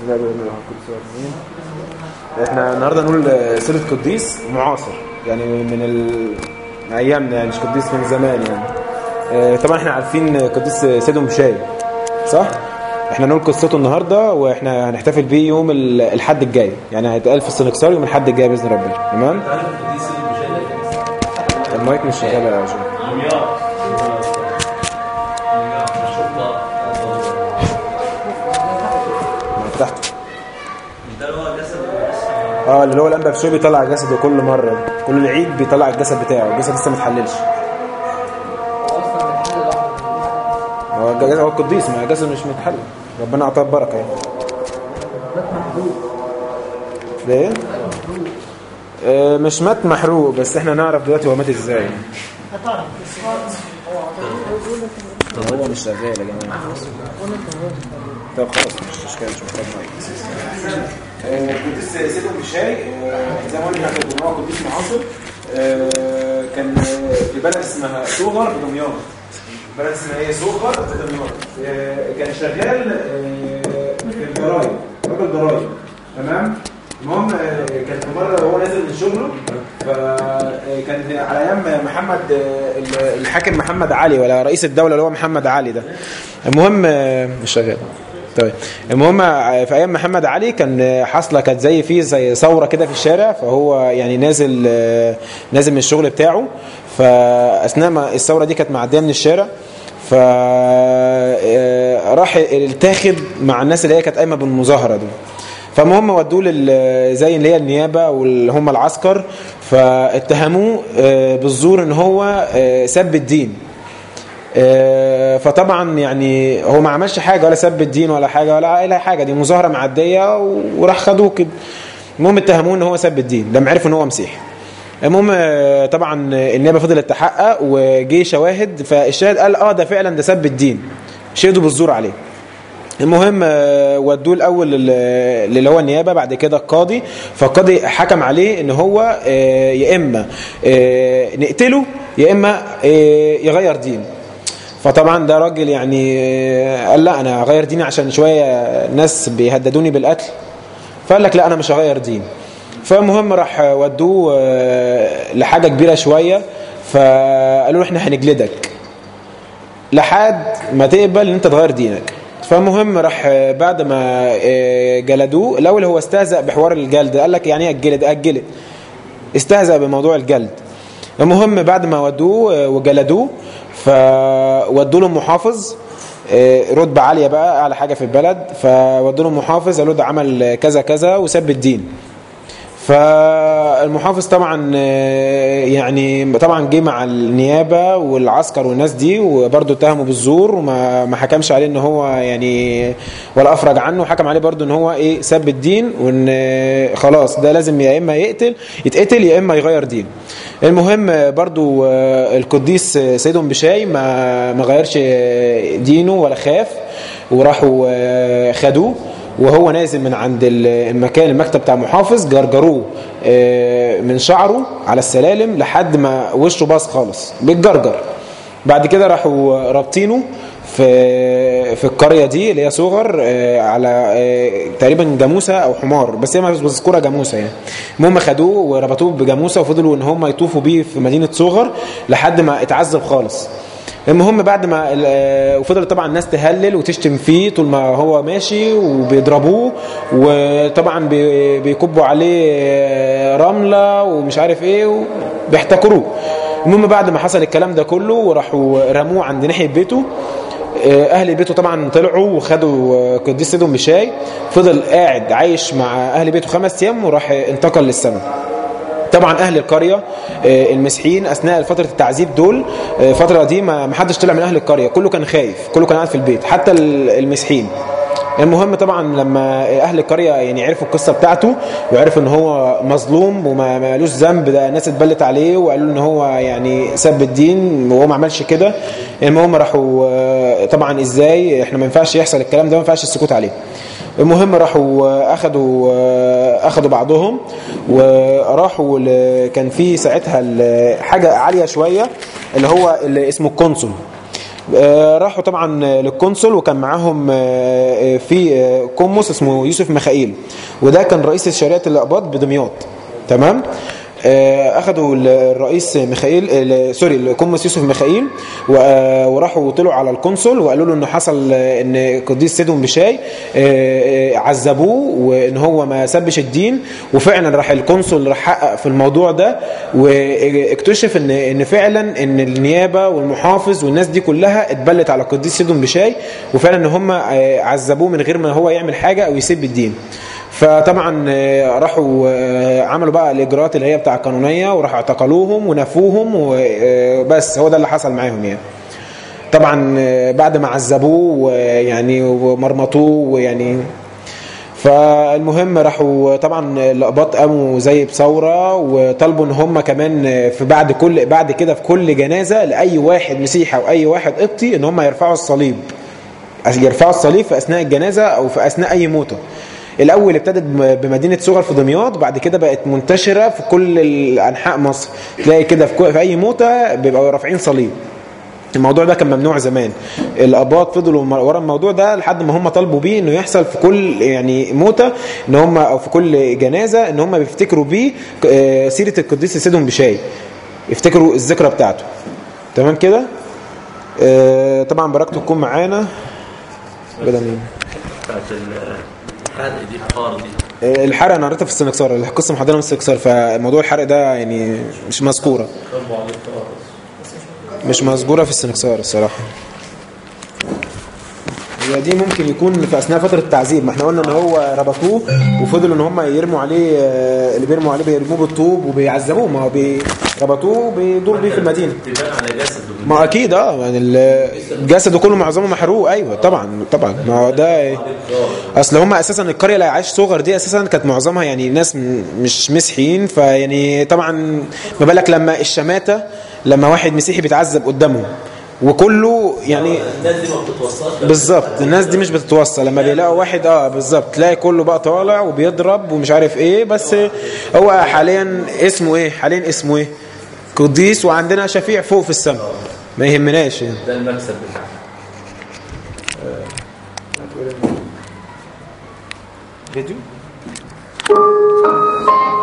والاب والابن والقدس والمين احنا النهارده نقول سيره قديس معاصر يعني من ال... ايامنا يعني مش قديس من زمان يعني آه، طبعا احنا عارفين قديس سيدو مشاي صح احنا نقول قصته النهارده واحنا هنحتفل بيه يوم ال- الحد الجاي يعني هيتقال في السنكسار يوم الحد الجاي باذن ربنا تمام المايك مش شغال يا جو تحت اه اللي هو الانبا بشوي بيطلع جسده كل مره كل العيد بيطلع الجسد بتاعه الجسد لسه ما اتحللش هو الجسد هو القديس ما الجسد مش متحلل ربنا اعطاه بركه يعني ده ايه؟ آه، مش مات محروق بس احنا نعرف دلوقتي هو مات ازاي طب هو مش شغال يا جماعه طب خلاص مش اشكال مش محتاج مايك آه، قديس سيدهم بشاي آه، زي ما قلنا كان هو قديس معاصر آه، كان آه، في بلد اسمها سوغر في دمياط بلد اسمها ايه سوغر في دمياط آه، كان شغال آه، في الجرايد راجل جرايد تمام المهم آه، كان في مره وهو نازل من شغله فكان على ايام محمد آه، ال- الحاكم محمد علي ولا رئيس الدوله اللي هو محمد علي ده المهم آه، مش شغال طيب المهم آه، في ايام محمد علي كان آه، حاصله كانت زي في زي ثوره كده في الشارع فهو يعني نازل آه، نازل من الشغل بتاعه فاثناء ما الثوره دي كانت معديه من الشارع ف آه، راح التاخد مع الناس اللي هي كانت قايمه بالمظاهره دي فالمهم ودوه لل- زي اللي هي النيابه واللي هم العسكر فاتهموه آه، بالزور ان هو آه، سب الدين آه، فطبعا يعني هو ما عملش حاجه ولا سب الدين ولا حاجه ولا اي حاجه دي مظاهره معديه وراح خدوه كده المهم اتهموه ان هو سب الدين لما عرفوا ان هو مسيحي المهم آه، طبعا النيابه فضلت تحقق وجي شواهد فالشاهد قال اه ده فعلا ده سب الدين شهدوا بالزور عليه المهم آه، ودوه الاول لل- اللي هو النيابه بعد كده القاضي فالقاضي حكم عليه ان هو آه، يا اما آه، نقتله يا اما آه، يغير دين فطبعا ده راجل يعني آه، قال لا انا هغير ديني عشان شويه ناس بيهددوني بالقتل فقال لك لا انا مش هغير دين فالمهم راح ودوه آه، لحاجه كبيره شويه فقالوا له احنا هنجلدك لحد ما تقبل ان انت تغير دينك فالمهم راح آه، بعد ما آه، جلدوه الاول هو استهزأ بحوار الجلد قال لك يعني ايه اجلد اجلد استهزأ بموضوع الجلد المهم بعد ما ودوه آه، وجلدوه فودوا له محافظ آه، رتبة عالية بقى أعلى حاجة في البلد فودوا له محافظ قالوا ده عمل كذا كذا وسب الدين فالمحافظ طبعا آه، يعني طبعا جه مع النيابه والعسكر والناس دي وبرضه اتهمه بالزور وما ما حكمش عليه ان هو يعني ولا افرج عنه حكم عليه برضه ان هو ايه سب الدين وان آه، خلاص ده لازم يا اما يقتل يتقتل يا اما يغير دين المهم آه، برضه آه، القديس آه، سيدهم بشاي ما ما غيرش آه، دينه ولا خاف وراحوا آه، خدوه وهو نازل من عند ال- المكان المكتب بتاع المحافظ جرجروه آه، من شعره على السلالم لحد ما وشه باظ خالص بالجرجر بعد كده راحوا رابطينه في في القريه دي اللي هي صغر آه، على آه، تقريبا جاموسه او حمار بس هي مذكوره جاموسه يعني المهم خدوه وربطوه بجاموسه وفضلوا ان هم يطوفوا بيه في مدينه صغر لحد ما اتعذب خالص المهم بعد ما ال- آه، وفضل طبعا الناس تهلل وتشتم فيه طول ما هو ماشي وبيضربوه وطبعا بي- بيكبوا عليه آه، رمله ومش عارف ايه وبيحتكروه المهم بعد ما حصل الكلام ده كله وراحوا رموه عند ناحيه بيته آه، اهل بيته طبعا طلعوا وخدوا آه، قديس سيدهم بشاي فضل قاعد عايش مع اهل بيته خمس ايام وراح انتقل للسماء طبعا اهل القريه آه، المسيحيين اثناء فتره التعذيب دول آه، الفتره دي ما ما حدش طلع من اهل القريه كله كان خايف كله كان قاعد في البيت حتى ال- المسيحيين المهم طبعا لما اهل القريه يعني عرفوا القصه بتاعته وعرفوا ان هو مظلوم وما مالوش ذنب ده الناس اتبلت عليه وقالوا ان هو يعني سب الدين وهو ما عملش كده المهم راحوا آه، طبعا ازاي احنا ما ينفعش يحصل الكلام ده ما ينفعش السكوت عليه المهم راحوا اخدوا اخدوا بعضهم وراحوا ل- كان في ساعتها ال- حاجه عاليه شويه اللي هو اللي اسمه القنصل آه، راحوا طبعا للقنصل وكان معاهم آه، في آه، قمص اسمه يوسف ميخائيل وده كان رئيس شريعه الاقباط بدمياط تمام آه، اخذوا الرئيس ميخائيل آه، سوري القمص يوسف ميخائيل و- آه، وراحوا طلعوا على القنصل وقالوا له انه حصل آه، ان قديس سيدهم بشاي آه، آه، عذبوه وان هو ما سبش الدين وفعلا راح القنصل راح حقق في الموضوع ده واكتشف ان ان فعلا ان النيابه والمحافظ والناس دي كلها اتبلت على قديس سيدهم بشاي وفعلا ان هم آه، عذبوه من غير ما هو يعمل حاجه او يسب الدين فطبعا آه، راحوا آه، عملوا بقى الاجراءات اللي هي بتاع القانونيه وراحوا اعتقلوهم ونفوهم وبس هو ده اللي حصل معاهم يعني طبعا آه، بعد ما عذبوه يعني ومرمطوه ويعني فالمهم راحوا طبعا الاقباط قاموا زي بثوره وطالبوا ان هم كمان في بعد كل بعد كده في كل جنازه لاي واحد مسيحي او اي واحد قبطي ان هم يرفعوا الصليب يرفعوا الصليب في اثناء الجنازه او في اثناء اي موته الاول ابتدت بمدينه صغر في دمياط بعد كده بقت منتشره في كل انحاء مصر تلاقي كده في كل- في اي موته بيبقوا رافعين صليب الموضوع ده كان ممنوع زمان الاباط فضلوا م- ورا الموضوع ده لحد ما هم طالبوا بيه انه يحصل في كل يعني موته ان هم او في كل جنازه ان هم بيفتكروا بيه آه، سيره القديس سيدهم بشاي يفتكروا الذكرى بتاعته تمام كده آه، طبعا بركته تكون معانا بدل مين بتاعت الحرق دي الحار دي آه، الحرق انا قريتها في السنكسار القصه محضره من السنكسار فموضوع الحرق ده يعني مش مذكوره كربوا عليه الفار مش مذكوره في السنكسار الصراحه هي دي ممكن يكون في اثناء فتره التعذيب ما احنا قلنا ان هو ربطوه وفضلوا ان هم يرموا عليه آه، اللي بيرموا عليه بيرموه بالطوب وبيعذبوه ما هو بي- ربطوه بيدور بيه في المدينه تبان على جسده ما اكيد اه يعني ال- جسده كله معظمه محروق ايوه طبعا طبعا ما هو ده اصل هم اساسا القريه اللي عايش صغر دي اساسا كانت معظمها يعني ناس م- مش مسيحيين فيعني طبعا ما بالك لما الشماته لما واحد مسيحي بيتعذب قدامهم وكله يعني الناس دي ما بتتوصلش بالظبط الناس دي مش بتتوصل لما بيلاقوا واحد اه بالظبط تلاقي كله بقى طالع وبيضرب ومش عارف ايه بس هو حاليا اسمه ايه حاليا اسمه ايه قديس وعندنا شفيع فوق في السماء ما يهمناش يعني ده المكسب بتاعه فيديو